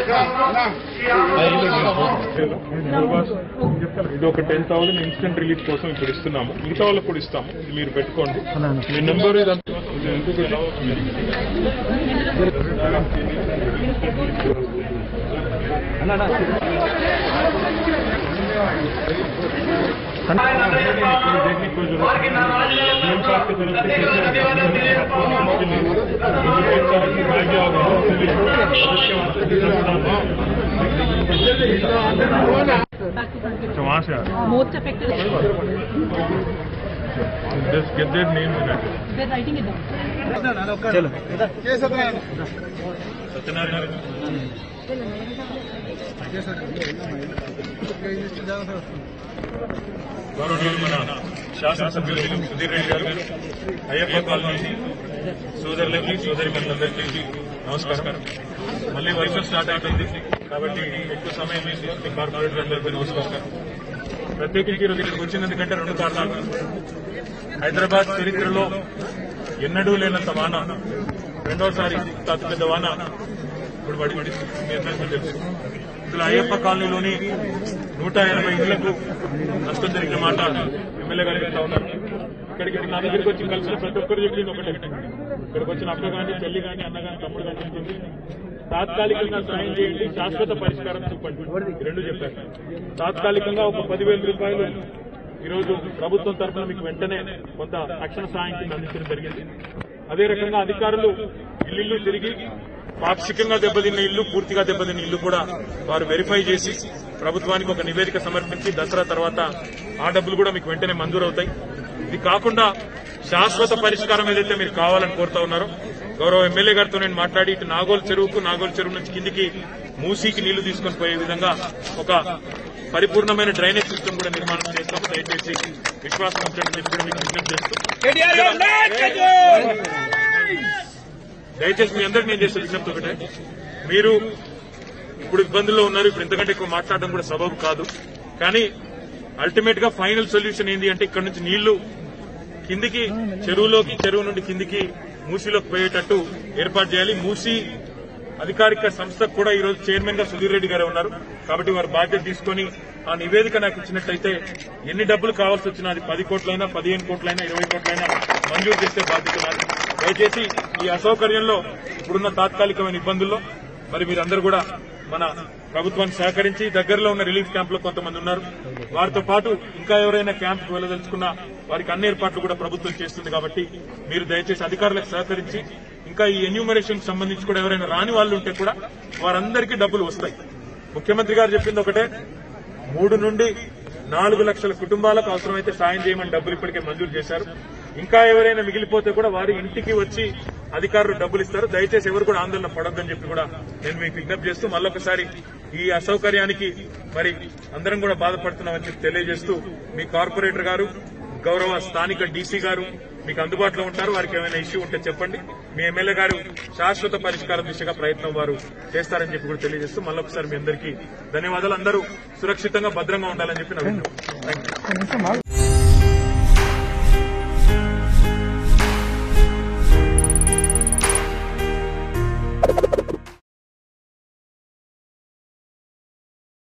ఇది ఒక ten thousand instant relief కోసం ఇప్పుడు ఇస్తున్నాము మిగతా వాళ్ళకి కూడా ఇస్తాము ఇది మీరు పెట్టుకోండి మీ నెంబర్ ఇదంతా ఇంకొకటి वहाँ से आ रहे हैं। Most affected is Just get their name in it. they're writing it down. Satyanarayana గౌరవనీయులు మన శాసనసభ్యులు సుధీర్ రెడ్డి గారు అయ్యప్ప కాలనీ సోదరులకి సోదరి మనులందరికీ నమస్కారం మళ్ళీ వర్షం స్టార్ట్ అయిపోయింది కాబట్టి ఎక్కువ సమయం వేసి కార్పొరేటర్ అందరికీ నమస్కారం ప్రత్యేకించి ఈరోజు ఇక్కడికి వచ్చినందుకంటే రెండు కారణాలు హైదరాబాద్ చరిత్రలో ఎన్నడూ లేనంత వాన రెండోసారి అతి పెద్ద వాన ఇప్పుడు పడి పడి మీ అందరికీ తెలుసు ఇందులో అయ్యప్ప కాలనీలోని నూట ఎనభై ఇళ్లకు నష్టం జరిగిన మాట ఎమ్మెల్యే గారు చెప్తా ఉన్నారు ఇక్కడికి నా దగ్గరికి వచ్చి కలిసిన ప్రతి ఒక్కరు చెప్పింది ఒకటే ఇక్కడికి వచ్చిన అక్క కానీ చెల్లి కానీ అన్న కానీ తమ్ముడు కానీ చెప్పింది తాత్కాలికంగా సాయం చేయండి శాశ్వత పరిష్కారం చూపండి ఈ రెండు చెప్పారు తాత్కాలికంగా ఒక పదివేల రూపాయలు ఈరోజు ప్రభుత్వం తరఫున మీకు వెంటనే కొంత తక్షణ సాయం కింద అందించడం జరిగింది అదే రకంగా అధికారులు ఇల్లు తిరిగి పాక్షికంగా దెబ్బతిన్న ఇల్లు పూర్తిగా దెబ్బతిన్న ఇల్లు కూడా వారు వెరిఫై చేసి ప్రభుత్వానికి ఒక నివేదిక సమర్పించి దసరా తర్వాత ఆ డబ్బులు కూడా మీకు వెంటనే మంజూరు అవుతాయి ఇది కాకుండా శాశ్వత పరిష్కారం ఏదైతే మీరు కావాలని కోరుతా ఉన్నారో గౌరవ ఎమ్మెల్యే గారితో నేను మాట్లాడి ఇటు నాగోల్ చెరువుకు నాగోల్ చెరువు నుంచి కిందికి మూసీకి నీళ్లు తీసుకొని పోయే విధంగా ఒక పరిపూర్ణమైన డ్రైనేజ్ సిస్టమ్ కూడా నిర్మాణం చేస్తాము దయచేసి విశ్వాసం ఉంచండి చెప్పి కూడా మీకు విజ్ఞప్తి చేస్తూ దయచేసి మీ అందరికి నేను చేసే విజ్ఞప్తి ఒకటే మీరు ఇప్పుడు ఇబ్బందుల్లో ఉన్నారు ఇప్పుడు ఇంతకంటే ఎక్కువ మాట్లాడడం కూడా సబబు కాదు కానీ అల్టిమేట్ గా ఫైనల్ సొల్యూషన్ ఏంటి అంటే ఇక్కడ నుంచి నీళ్లు కిందికి చెరువులోకి చెరువు నుండి కిందికి మూసీలోకి పోయేటట్టు ఏర్పాటు చేయాలి మూసీ అధికారిక సంస్థకు కూడా ఈ రోజు చైర్మన్ గా సుధీర్ రెడ్డి గారే ఉన్నారు కాబట్టి వారు బాధ్యత తీసుకొని ఆ నివేదిక నాకు ఇచ్చినట్లయితే ఎన్ని డబ్బులు కావాల్సి వచ్చినా అది పది కోట్లైనా పదిహేను కోట్లైనా ఇరవై కోట్లైనా మంజూరు చేసే బాధ్యత నాది దయచేసి ఈ అసౌకర్యంలో ఇప్పుడున్న తాత్కాలికమైన ఇబ్బందుల్లో మరి మీరందరూ కూడా మన ప్రభుత్వానికి సహకరించి దగ్గరలో ఉన్న రిలీఫ్ క్యాంప్ లో కొంతమంది ఉన్నారు వారితో పాటు ఇంకా ఎవరైనా క్యాంప్ వెళ్ళదలుచుకున్నా వారికి అన్ని ఏర్పాట్లు కూడా ప్రభుత్వం చేస్తుంది కాబట్టి మీరు దయచేసి అధికారులకు సహకరించి ఇంకా ఈ ఎన్యూమరేషన్ సంబంధించి కూడా ఎవరైనా రాని వాళ్ళు ఉంటే కూడా వారందరికీ డబ్బులు వస్తాయి ముఖ్యమంత్రి గారు చెప్పింది ఒకటే మూడు నుండి నాలుగు లక్షల కుటుంబాలకు అవసరమైతే సాయం చేయమని డబ్బులు ఇప్పటికే మంజూరు చేశారు ఇంకా ఎవరైనా మిగిలిపోతే కూడా వారి ఇంటికి వచ్చి అధికారులు డబ్బులు ఇస్తారు దయచేసి ఎవరు కూడా ఆందోళన పడొద్దని చెప్పి కూడా నేను మీకు విజ్ఞప్తి చేస్తూ మళ్ళొకసారి ఈ అసౌకర్యానికి మరి అందరం కూడా బాధపడుతున్నామని చెప్పి తెలియజేస్తూ మీ కార్పొరేటర్ గారు గౌరవ స్థానిక డీసీ గారు మీకు అందుబాటులో ఉంటారు వారికి ఏమైనా ఇష్యూ ఉంటే చెప్పండి మీ ఎమ్మెల్యే గారు శాశ్వత పరిష్కారం దిశగా ప్రయత్నం వారు చేస్తారని చెప్పి కూడా తెలియజేస్తూ మళ్ళొకసారి మీ అందరికీ ధన్యవాదాలు అందరూ సురక్షితంగా భద్రంగా ఉండాలని చెప్పి నా విజ్ఞప్తి. థాంక్యూ.